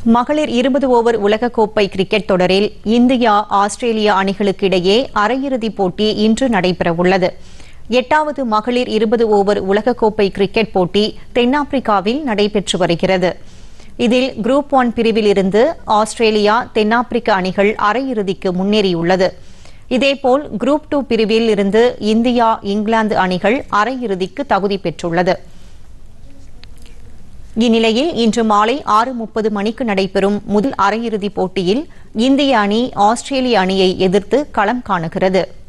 மகளிர் இருபது ஓவர் உலகக்கோப்பை கிரிக்கெட் தொடரில் இந்தியா ஆஸ்திரேலியா அணிகளுக்கு இடையே அரையிறுதிப் போட்டி இன்று நடைபெறவுள்ளது எட்டாவது மகளிர் இருபது ஓவர் உலகக்கோப்பை கிரிக்கெட் போட்டி தென்னாப்பிரிக்காவில் நடைபெற்று வருகிறது இதில் குரூப் ஒன் பிரிவில் இருந்து ஆஸ்திரேலியா தென்னாப்பிரிக்க அணிகள் அரையிறுதிக்கு முன்னேறியுள்ளது இதேபோல் குரூப் டூ பிரிவில் இருந்து இந்தியா இங்கிலாந்து அணிகள் அரையிறுதிக்கு தகுதி பெற்றுள்ளது இந்நிலையில் இன்று மாலை ஆறு முப்பது மணிக்கு நடைபெறும் முதல் அரையிறுதிப் போட்டியில் இந்திய அணி ஆஸ்திரேலிய அணியை எதிர்த்து களம் காணுகிறது